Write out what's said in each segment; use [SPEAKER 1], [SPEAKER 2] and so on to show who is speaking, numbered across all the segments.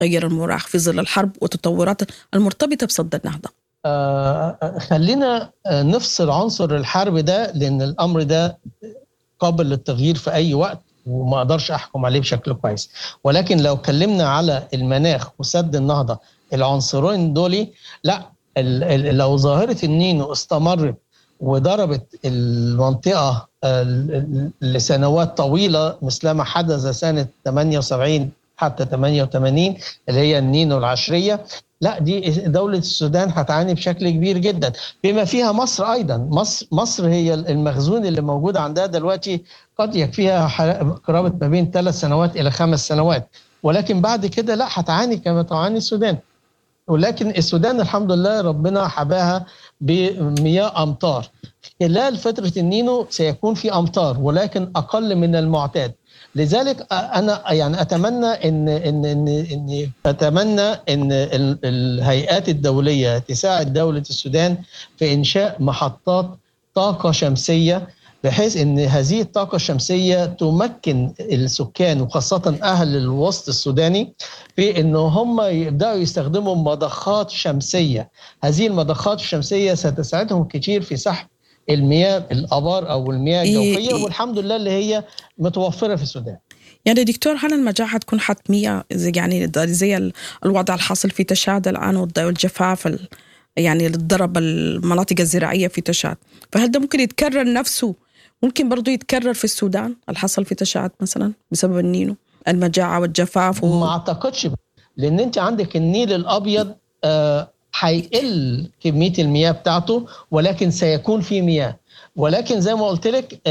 [SPEAKER 1] تغير المناخ في ظل الحرب والتطورات المرتبطة بصد النهضة
[SPEAKER 2] آه خلينا نفصل عنصر الحرب ده لأن الأمر ده قابل للتغيير في أي وقت وما اقدرش احكم عليه بشكل كويس ولكن لو اتكلمنا على المناخ وسد النهضه العنصرين دول لا لو ظاهره النينو استمرت وضربت المنطقه لسنوات طويله مثلما حدث سنه 78 حتى 88 اللي هي النينو العشريه لا دي دولة السودان هتعاني بشكل كبير جدا بما فيها مصر أيضا مصر, مصر هي المخزون اللي موجود عندها دلوقتي قد يكفيها قرابة ما بين ثلاث سنوات إلى خمس سنوات ولكن بعد كده لا هتعاني كما تعاني السودان ولكن السودان الحمد لله ربنا حباها بمياه أمطار خلال فترة النينو سيكون في أمطار ولكن أقل من المعتاد لذلك انا يعني اتمنى ان ان ان, إن اتمنى ان الهيئات الدوليه تساعد دوله السودان في انشاء محطات طاقه شمسيه بحيث ان هذه الطاقه الشمسيه تمكن السكان وخاصه اهل الوسط السوداني في ان هم يبداوا يستخدموا مضخات شمسيه هذه المضخات الشمسيه ستساعدهم كثير في سحب المياه الابار او المياه الجوفيه إيه والحمد لله اللي هي متوفره في السودان
[SPEAKER 1] يعني دكتور هل المجاعة حتكون حتمية زي يعني زي الوضع الحاصل في تشاد الآن والجفاف يعني اللي ضرب المناطق الزراعية في تشاد فهل ده ممكن يتكرر نفسه ممكن برضه يتكرر في السودان الحصل في تشاد مثلا بسبب النينو المجاعة والجفاف
[SPEAKER 2] و... ما أعتقدش لأن أنت عندك النيل الأبيض آه هيقل كميه المياه بتاعته ولكن سيكون في مياه ولكن زي ما قلت لك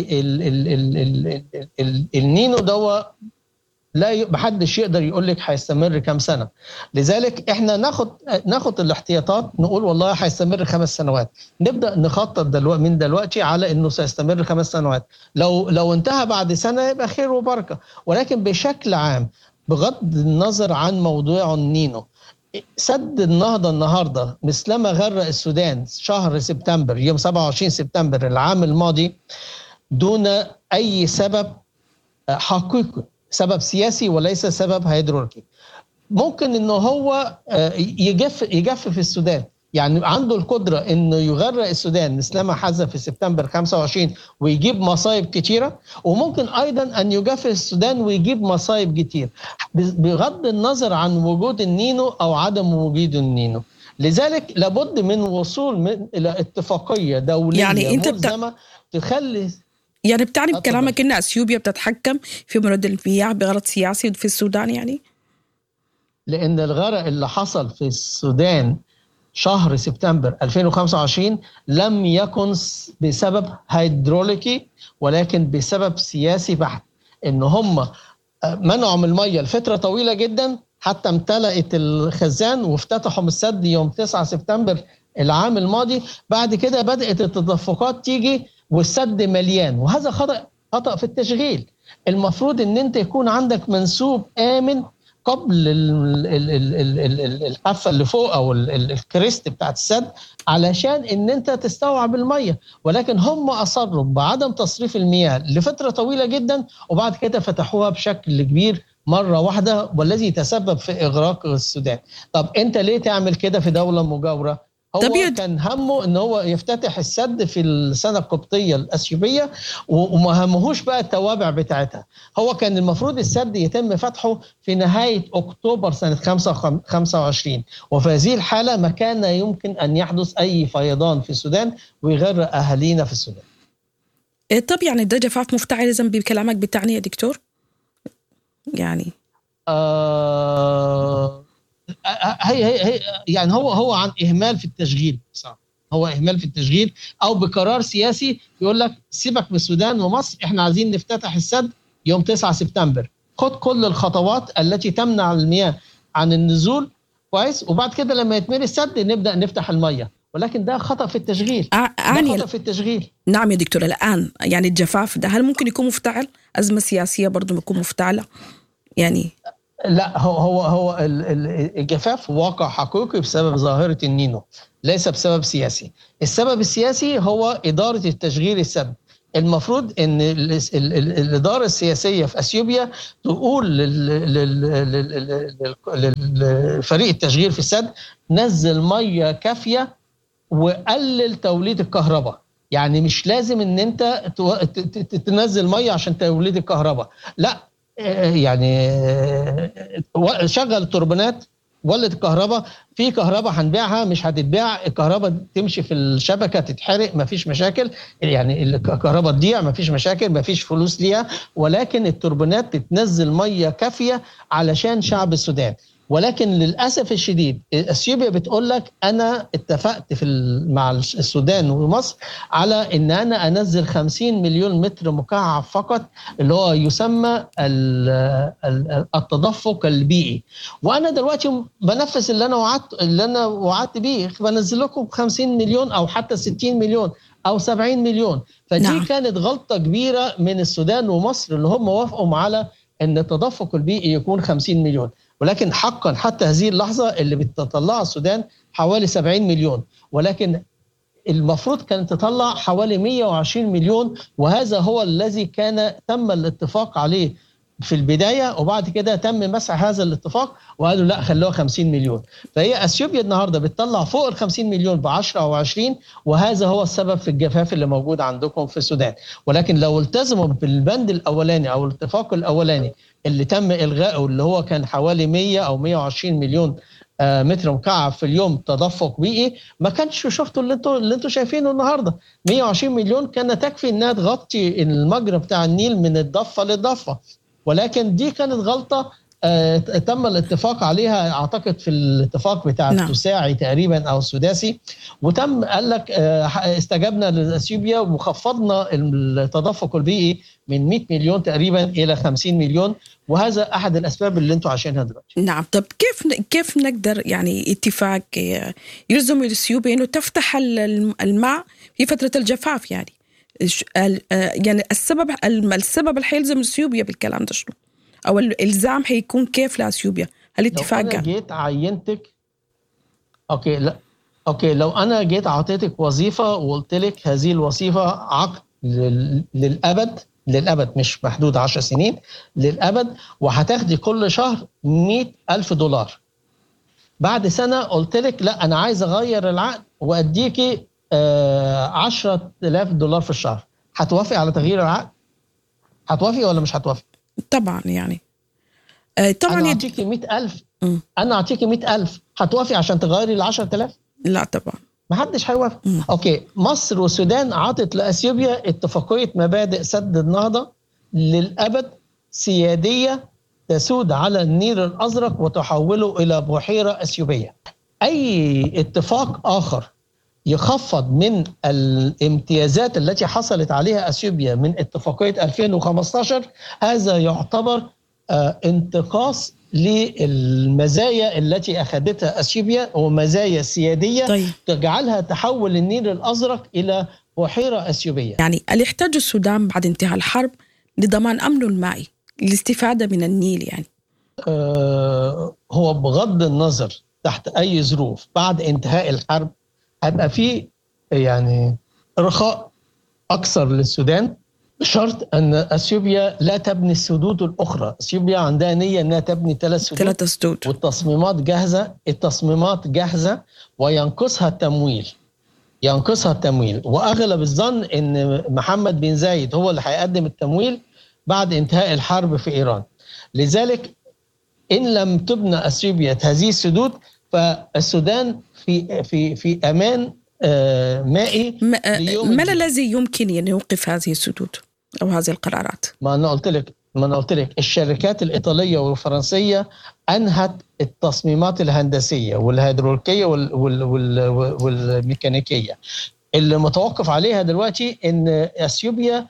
[SPEAKER 2] النينو دوا لا محدش يقدر يقول لك هيستمر كام سنه لذلك احنا ناخد ناخد الاحتياطات نقول والله هيستمر خمس سنوات نبدا نخطط دلوقتي من دلوقتي على انه سيستمر خمس سنوات لو لو انتهى بعد سنه يبقى خير وبركه ولكن بشكل عام بغض النظر عن موضوع النينو سد النهضة النهاردة مثلما غرق السودان شهر سبتمبر يوم 27 سبتمبر العام الماضي دون أي سبب حقيقي سبب سياسي وليس سبب هيدرولوجي ممكن انه هو يجف يجف في السودان يعني عنده القدرة انه يغرق السودان مثلما حدث في سبتمبر 25 ويجيب مصايب كتيرة وممكن ايضا ان يجفف السودان ويجيب مصايب كتير بغض النظر عن وجود النينو او عدم وجود النينو لذلك لابد من وصول من الى اتفاقية دولية يعني انت ملزمة تخلي
[SPEAKER 1] يعني بتعني بكلامك ان اثيوبيا بتتحكم في مرد المياه بغرض سياسي في السودان يعني؟
[SPEAKER 2] لان الغرق اللي حصل في السودان شهر سبتمبر 2025 لم يكن بسبب هيدروليكي ولكن بسبب سياسي بحت ان هم منعوا من الميه لفتره طويله جدا حتى امتلأت الخزان وافتتحوا السد يوم 9 سبتمبر العام الماضي بعد كده بدأت التدفقات تيجي والسد مليان وهذا خطأ خطأ في التشغيل المفروض ان انت يكون عندك منسوب آمن قبل الحافه اللي فوق او الكريست بتاعت السد علشان ان انت تستوعب الميه ولكن هم اصروا بعدم تصريف المياه لفتره طويله جدا وبعد كده فتحوها بشكل كبير مره واحده والذي تسبب في اغراق السودان طب انت ليه تعمل كده في دوله مجاوره هو طبيعي. كان همه ان هو يفتتح السد في السنه القبطيه الاثيوبيه وما همهوش بقى التوابع بتاعتها هو كان المفروض السد يتم فتحه في نهايه اكتوبر سنه 25 وفي هذه الحاله ما كان يمكن ان يحدث اي فيضان في السودان ويغرق اهالينا في السودان
[SPEAKER 1] طب يعني ده جفاف مفتعل اذا بكلامك بتعني يا دكتور يعني
[SPEAKER 2] آه هي هي هي يعني هو هو عن اهمال في التشغيل صح هو اهمال في التشغيل او بقرار سياسي يقول لك سيبك من السودان ومصر احنا عايزين نفتتح السد يوم 9 سبتمبر خد كل الخطوات التي تمنع المياه عن النزول كويس وبعد كده لما يتملي السد نبدا نفتح الميه ولكن ده خطا في التشغيل
[SPEAKER 1] أعني
[SPEAKER 2] ده خطا في التشغيل
[SPEAKER 1] نعم يا دكتور الان يعني الجفاف ده هل ممكن يكون مفتعل ازمه سياسيه برضه يكون مفتعله يعني
[SPEAKER 2] لا هو هو هو الجفاف واقع حقيقي بسبب ظاهره النينو ليس بسبب سياسي السبب السياسي هو اداره التشغيل السد المفروض ان الاداره السياسيه في اثيوبيا تقول للفريق التشغيل في السد نزل ميه كافيه وقلل توليد الكهرباء يعني مش لازم ان انت تنزل ميه عشان توليد الكهرباء لا يعني شغل التوربينات ولد الكهرباء في كهرباء هنبيعها مش هتتباع الكهرباء تمشي في الشبكه تتحرق مفيش مشاكل يعني الكهرباء تضيع مفيش مشاكل مفيش فلوس ليها ولكن التوربينات تتنزل ميه كافيه علشان شعب السودان ولكن للاسف الشديد اثيوبيا بتقول لك انا اتفقت في مع السودان ومصر على ان انا انزل 50 مليون متر مكعب فقط اللي هو يسمى التدفق البيئي وانا دلوقتي بنفذ اللي انا وعدت اللي انا وعدت بيه بنزل لكم 50 مليون او حتى 60 مليون او 70 مليون فدي نعم. كانت غلطه كبيره من السودان ومصر اللي هم وافقوا على ان التدفق البيئي يكون 50 مليون ولكن حقا حتى هذه اللحظه اللي بتطلعها السودان حوالي 70 مليون ولكن المفروض كانت تطلع حوالي 120 مليون وهذا هو الذي كان تم الاتفاق عليه في البدايه وبعد كده تم مسح هذا الاتفاق وقالوا لا خلوها 50 مليون فهي اثيوبيا النهارده بتطلع فوق ال 50 مليون ب 10 او 20 وهذا هو السبب في الجفاف اللي موجود عندكم في السودان ولكن لو التزموا بالبند الاولاني او الاتفاق الاولاني اللي تم الغائه اللي هو كان حوالي 100 او 120 مليون متر مكعب في اليوم تدفق بيئي ما كانش شفتوا اللي انتوا اللي انتوا شايفينه النهارده 120 مليون كان تكفي انها تغطي المجرى بتاع النيل من الضفه للضفه ولكن دي كانت غلطه آه تم الاتفاق عليها اعتقد في الاتفاق بتاع نعم. التساعي تقريبا او السداسي وتم قال لك آه استجبنا لاثيوبيا وخفضنا التدفق البيئي من 100 مليون تقريبا الى 50 مليون وهذا احد الاسباب اللي انتم عايشينها دلوقتي.
[SPEAKER 1] نعم طب كيف كيف نقدر يعني اتفاق يلزم اثيوبيا انه تفتح الماء في فتره الجفاف يعني يعني السبب السبب اللي حيلزم اثيوبيا بالكلام ده شنو؟ او الالزام حيكون كيف لاثيوبيا؟ هل اتفاق
[SPEAKER 2] لو انا جيت عينتك اوكي لا اوكي لو انا جيت اعطيتك وظيفه وقلت لك هذه الوظيفه عقد للابد للابد مش محدود 10 سنين للابد وهتاخدي كل شهر 100 ألف دولار بعد سنه قلت لك لا انا عايز اغير العقد واديكي 10000 دولار في الشهر هتوافقي على تغيير العقد؟ هتوافقي ولا مش هتوافقي؟
[SPEAKER 1] طبعا يعني
[SPEAKER 2] طبعا انا اعطيكي 100000 انا اعطيكي 100000 هتوافقي عشان تغيري ال 10000
[SPEAKER 1] لا طبعا
[SPEAKER 2] ما حدش هيوافق اوكي مصر والسودان عطت لاثيوبيا اتفاقيه مبادئ سد النهضه للابد سياديه تسود على النيل الازرق وتحوله الى بحيره اثيوبيه اي اتفاق اخر يخفض من الامتيازات التي حصلت عليها اثيوبيا من اتفاقيه 2015 هذا يعتبر انتقاص للمزايا التي اخذتها اثيوبيا ومزايا سياديه طيب. تجعلها تحول النيل الازرق الى بحيره اثيوبيه.
[SPEAKER 1] يعني اللي يحتاج السودان بعد انتهاء الحرب لضمان امنه المائي الاستفاده من النيل يعني.
[SPEAKER 2] آه هو بغض النظر تحت اي ظروف بعد انتهاء الحرب هيبقى في يعني رخاء اكثر للسودان بشرط ان اثيوبيا لا تبني السدود الاخرى، اثيوبيا عندها نيه انها تبني ثلاث سدود
[SPEAKER 1] ثلاث سدود
[SPEAKER 2] والتصميمات جاهزه، التصميمات جاهزه وينقصها التمويل. ينقصها التمويل واغلب الظن ان محمد بن زايد هو اللي هيقدم التمويل بعد انتهاء الحرب في ايران. لذلك ان لم تبنى اثيوبيا هذه السدود فالسودان في في في امان مائي
[SPEAKER 1] ما الذي يمكن ان يوقف هذه السدود او هذه القرارات؟
[SPEAKER 2] ما انا قلت لك ما انا قلت لك الشركات الايطاليه والفرنسيه انهت التصميمات الهندسيه والهيدروليكيه وال وال وال والميكانيكيه اللي متوقف عليها دلوقتي ان اثيوبيا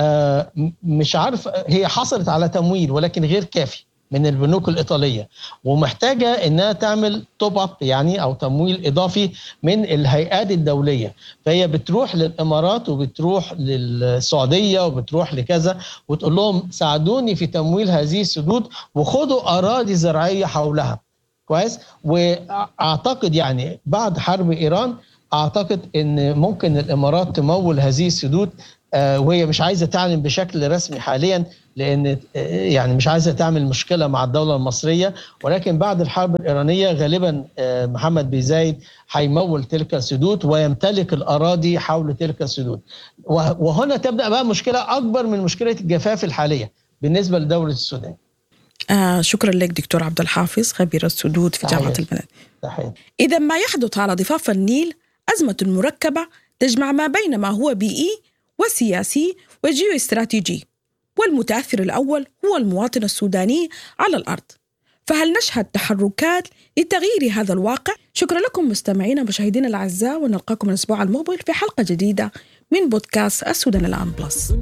[SPEAKER 2] مش عارف هي حصلت على تمويل ولكن غير كافي من البنوك الايطاليه ومحتاجه انها تعمل توب اب يعني او تمويل اضافي من الهيئات الدوليه فهي بتروح للامارات وبتروح للسعوديه وبتروح لكذا وتقول لهم ساعدوني في تمويل هذه السدود وخدوا اراضي زراعيه حولها كويس واعتقد يعني بعد حرب ايران اعتقد ان ممكن الامارات تمول هذه السدود وهي مش عايزه تعلن بشكل رسمي حاليا لان يعني مش عايزه تعمل مشكله مع الدوله المصريه ولكن بعد الحرب الايرانيه غالبا محمد بن زايد هيمول تلك السدود ويمتلك الاراضي حول تلك السدود وهنا تبدا بقى مشكله اكبر من مشكله الجفاف الحاليه بالنسبه لدوله السودان
[SPEAKER 1] آه شكرا لك دكتور عبد الحافظ خبير السدود في جامعه البلد اذا ما يحدث على ضفاف النيل ازمه مركبه تجمع ما بين ما هو بيئي وسياسي وجيو استراتيجي والمتاثر الاول هو المواطن السوداني على الارض فهل نشهد تحركات لتغيير هذا الواقع؟ شكرا لكم مستمعينا ومشاهدينا الاعزاء ونلقاكم الاسبوع المقبل في حلقه جديده من بودكاست السودان الان بلس